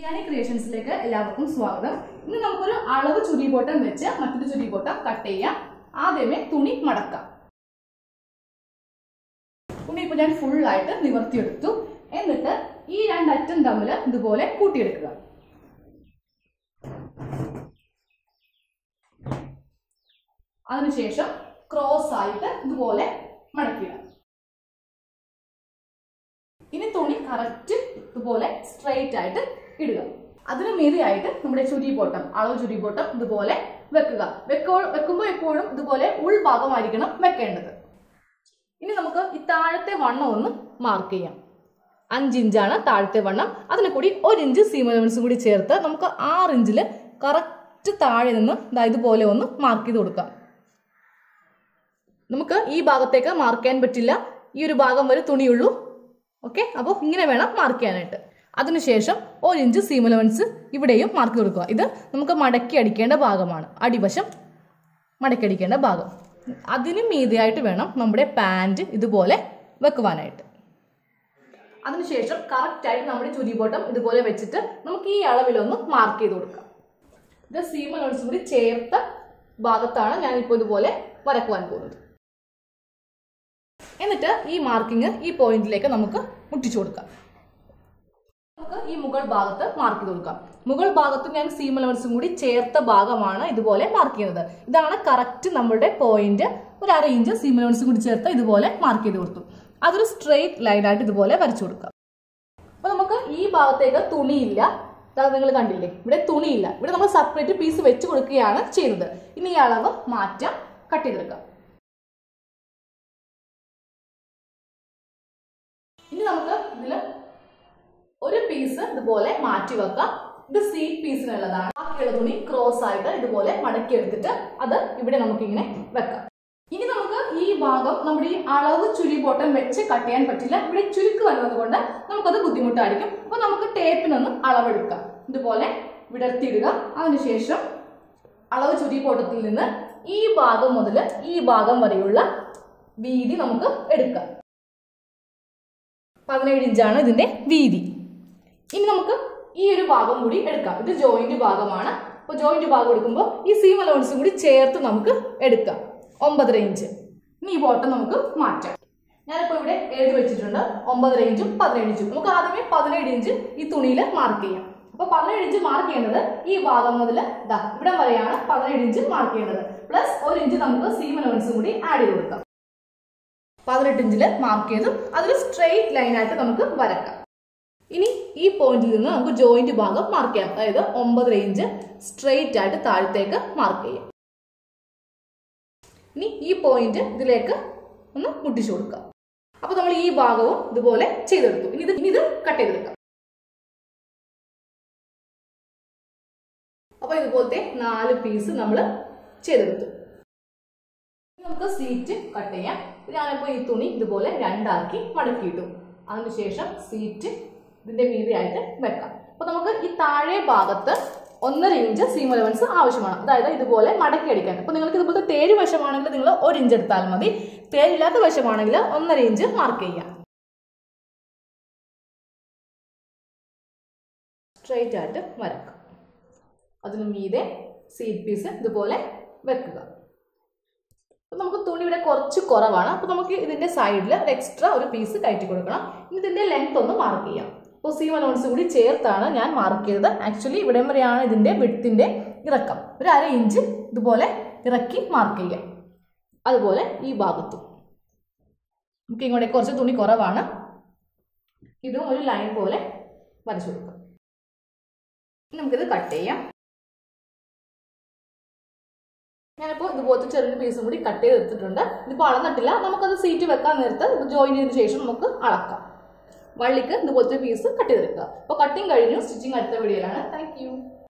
യാനി ക്രിയേഷൻസിലേക്ക് എല്ലാവർക്കും സ്വാഗതം ഇന്ന് നമുക്കൊരു അളവ് ചുരിബോട്ടം വെച്ച് മറ്റൊരു ചുരിബോട്ടം കട്ട് ചെയ്യാം ആദ്യമേ തുണി മടക്കാം തുണി ഇപ്പൊ ഞാൻ full ആയിട്ട് നിവർത്തിയെടുത്തു എന്നിട്ട് ഈ രണ്ടറ്റം തമ്മിൽ ഇതുപോലെ കൂട്ടിയെടുക്കുക അതിനുശേഷം ക്രോസ് ആയിട്ട് ഇതുപോലെ മടക്കിയിടാം ഇനി തുണി കറക്റ്റ് ഇതുപോലെ സ്ട്രെയിറ്റ് ആയിട്ട് ഇടുക അതിന് മീതെയായിട്ട് നമ്മുടെ ചുരിബോട്ടം അളവ് ചുരിബോട്ടം ഇതുപോലെ വെക്കുക വെക്കോ വെക്കുമ്പോൾ എപ്പോഴും ഇതുപോലെ ഉൾഭാഗമായിരിക്കണം വെക്കേണ്ടത് ഇനി നമുക്ക് ഈ താഴത്തെ വണ്ണം ഒന്ന് മാർക്ക് ചെയ്യാം അഞ്ച് ഇഞ്ചാണ് താഴത്തെ വണ്ണം അതിന് കൂടി ഒരു ഇഞ്ച് സീം അലവൻസും കൂടി ചേർത്ത് നമുക്ക് ആറ് ഇഞ്ചിൽ കറക്റ്റ് താഴെ നിന്ന് ദാ ഇതുപോലെ ഒന്ന് മാർക്ക് ചെയ്ത് കൊടുക്കാം നമുക്ക് ഈ ഭാഗത്തേക്ക് മാർക്ക് ചെയ്യാൻ പറ്റില്ല ഈ ഒരു ഭാഗം വരെ തുണിയുള്ളൂ ഓക്കെ അപ്പോൾ ഇങ്ങനെ വേണം മാർക്ക് ചെയ്യാനായിട്ട് അതിനുശേഷം ഒരു ഇഞ്ച് സീം അലവൻസ് ഇവിടെയും മാർക്ക് കൊടുക്കുക ഇത് നമുക്ക് മടക്കി അടിക്കേണ്ട ഭാഗമാണ് അടിവശം മടക്കി അടിക്കേണ്ട ഭാഗം അതിന് മീതിയായിട്ട് വേണം നമ്മുടെ പാൻറ് ഇതുപോലെ വെക്കുവാനായിട്ട് അതിനുശേഷം കറക്റ്റായിട്ട് നമ്മുടെ ചുരിബോട്ടം ഇതുപോലെ വെച്ചിട്ട് നമുക്ക് ഈ അളവിലൊന്ന് മാർക്ക് ചെയ്ത് കൊടുക്കാം ഇത് സീം അലവൻസും കൂടി ചേർത്ത ഭാഗത്താണ് ഞാനിപ്പോൾ ഇതുപോലെ വരക്കുവാൻ പോകുന്നത് എന്നിട്ട് ഈ മാർക്കിങ് ഈ പോയിന്റിലേക്ക് നമുക്ക് മുട്ടിച്ചു കൊടുക്കാം നമുക്ക് ഈ മുകൾ ഭാഗത്ത് മാർക്ക് ചെയ്ത് കൊടുക്കാം മുകൾ ഭാഗത്ത് ഞാൻ സീം അലവൻസും കൂടി ചേർത്ത ഭാഗമാണ് ഇതുപോലെ മാർക്ക് ചെയ്യുന്നത് ഇതാണ് കറക്റ്റ് നമ്മുടെ പോയിന്റ് ഒരു അര ഇഞ്ച് സീം അലവൻസും കൂടി ചേർത്ത് ഇതുപോലെ മാർക്ക് ചെയ്ത് കൊടുത്തു അതൊരു സ്ട്രെയിറ്റ് ലൈനായിട്ട് ഇതുപോലെ വരച്ചു കൊടുക്കാം അപ്പൊ നമുക്ക് ഈ ഭാഗത്തേക്ക് തുണിയില്ല അതായത് നിങ്ങൾ കണ്ടില്ലേ ഇവിടെ തുണിയില്ല ഇവിടെ നമ്മൾ സെപ്പറേറ്റ് പീസ് വെച്ച് കൊടുക്കുകയാണ് ചെയ്യുന്നത് ഇനി ഈ അളവ് മാറ്റാം കട്ട് ചെയ്തെടുക്കാം ഇനി നമുക്ക് ഇതിൽ ഒരു പീസ് ഇതുപോലെ മാറ്റി വെക്കാം ഇത് സീ പീസിനുള്ളതാണ് ബാക്കിയുള്ള തുണി ക്രോസ് ആയിട്ട് ഇതുപോലെ മടക്കി എടുത്തിട്ട് അത് ഇവിടെ നമുക്കിങ്ങനെ വെക്കാം ഇനി നമുക്ക് ഈ ഭാഗം നമ്മുടെ ഈ അളവ് ചുരി ബോട്ടം വെച്ച് കട്ട് ചെയ്യാൻ പറ്റില്ല ഇവിടെ ചുരുക്ക് വരുന്നത് കൊണ്ട് നമുക്കത് ബുദ്ധിമുട്ടായിരിക്കും അപ്പൊ നമുക്ക് ടേപ്പിനൊന്ന് അളവെടുക്കാം ഇതുപോലെ വിടർത്തിയിടുക അതിനുശേഷം അളവ് ചുരി ബോട്ടത്തിൽ നിന്ന് ഈ ഭാഗം മുതൽ ഈ ഭാഗം വരെയുള്ള വീതി നമുക്ക് എടുക്കാം പതിനേഴ് ഇഞ്ചാണ് ഇതിന്റെ വീതി ഇനി നമുക്ക് ഈ ഒരു ഭാഗം കൂടി എടുക്കാം ഇത് ജോയിന്റ് ഭാഗമാണ് അപ്പോൾ ജോയിന്റ് ഭാഗം എടുക്കുമ്പോൾ ഈ സീം അലവൻസും കൂടി ചേർത്ത് നമുക്ക് എടുക്കാം ഒമ്പതര ഇഞ്ച് ഇനി ഈ ബോട്ടം നമുക്ക് മാറ്റാം ഞാനിപ്പോൾ ഇവിടെ എഴുതി വെച്ചിട്ടുണ്ട് ഒമ്പതര ഇഞ്ചും പതിനേഴ് ഇഞ്ചും നമുക്ക് ആദ്യമേ പതിനേഴ് ഇഞ്ച് ഈ തുണിയിൽ മാർക്ക് ചെയ്യാം അപ്പോൾ പതിനേഴ് ഇഞ്ച് മാർക്ക് ചെയ്യേണ്ടത് ഈ ഭാഗം മുതൽ ദാ ഇവിടെ വരെയാണ് പതിനേഴ് ഇഞ്ച് മാർക്ക് ചെയ്യേണ്ടത് പ്ലസ് ഒരു ഇഞ്ച് നമുക്ക് സീം അലവൻസും കൂടി ആഡ് ചെയ്ത് കൊടുക്കാം പതിനെട്ട് ഇഞ്ചിൽ മാർക്ക് ചെയ്തു അതൊരു സ്ട്രെയിറ്റ് ലൈനായിട്ട് നമുക്ക് വരക്കാം ഇനി ഈ പോയിന്റിൽ നിന്ന് നമുക്ക് ജോയിന്റ് ഭാഗം മാർക്ക് ചെയ്യാം അതായത് ഒമ്പതര ഇഞ്ച് സ്ട്രെയിറ്റ് ആയിട്ട് താഴത്തേക്ക് മാർക്ക് ചെയ്യാം ഇനി ഈ പോയിന്റ് ഇതിലേക്ക് ഒന്ന് മുട്ടിച്ചു കൊടുക്കാം അപ്പൊ നമ്മൾ ഈ ഭാഗവും ഇതുപോലെ ചെയ്തെടുത്തു ഇനി ഇത് ഇനി ഇത് കട്ട് ചെയ്തെടുക്കാം അപ്പൊ ഇതുപോലത്തെ നാല് പീസ് നമ്മൾ ചെയ്തെടുത്തു ഇനി നമുക്ക് സീറ്റ് കട്ട് ചെയ്യാം ഞാനിപ്പോൾ ഈ തുണി ഇതുപോലെ രണ്ടാക്കി മടക്കിയിട്ടു അതിനുശേഷം സീറ്റ് ഇതിന്റെ മീതെയായിട്ട് വെക്കാം അപ്പൊ നമുക്ക് ഈ താഴെ ഭാഗത്ത് ഒന്നര ഇഞ്ച് സീം അലവൻസ് ആവശ്യമാണ് അതായത് ഇതുപോലെ മടക്കി അടിക്കാൻ അപ്പൊ നിങ്ങൾക്ക് ഇതുപോലത്തെ തേര് വശമാണെങ്കിൽ നിങ്ങൾ ഒരു ഇഞ്ച് എടുത്താൽ മതി തേരില്ലാത്ത വശമാണെങ്കിൽ ഒന്നര ഇഞ്ച് മാർക്ക് ചെയ്യാം സ്ട്രെയിറ്റ് ആയിട്ട് വരക്കാം അതിന് മീതെ സീറ്റ് പീസ് ഇതുപോലെ വെക്കുക അപ്പൊ നമുക്ക് തുണി ഇവിടെ കുറച്ച് കുറവാണ് അപ്പൊ നമുക്ക് ഇതിന്റെ സൈഡിൽ എക്സ്ട്രാ ഒരു പീസ് കയറ്റി കൊടുക്കണം ഇനി ഇതിന്റെ ലെങ്ത് ഒന്ന് മാർക്ക് ചെയ്യാം അപ്പോൾ സീം അലോൺസ് കൂടി ചേർത്താണ് ഞാൻ മാർക്ക് ചെയ്തത് ആക്ച്വലി ഇവിടം വരെയാണ് ഇതിന്റെ വിടത്തിന്റെ ഇറക്കം ഒരു അര ഇഞ്ച് ഇതുപോലെ ഇറക്കി മാർക്ക് ചെയ്യാം അതുപോലെ ഈ ഭാഗത്തും നമുക്ക് ഇങ്ങോട്ട് കുറച്ച് തുണി കുറവാണ് ഇതും ഒരു ലൈൻ പോലെ വരച്ചു കൊടുക്കാം നമുക്കിത് കട്ട് ചെയ്യാം ഞാനിപ്പോൾ ഇതുപോലത്തെ ചെറിയ പീസും കൂടി കട്ട് ചെയ്ത് എടുത്തിട്ടുണ്ട് ഇതിപ്പോൾ അളന്നിട്ടില്ല നമുക്കത് സീറ്റ് വെക്കാൻ നേരത്ത് ജോയിൻ ചെയ്തതിന് ശേഷം നമുക്ക് അളക്കാം വള്ളിക്ക് ഇതുപോലത്തെ പീസ് കട്ട് ചെയ്തെടുക്കുക അപ്പോൾ കട്ടിങ് കഴിഞ്ഞു സ്റ്റിച്ചിങ് അടുത്ത വീഡിയോയിലാണ് താങ്ക്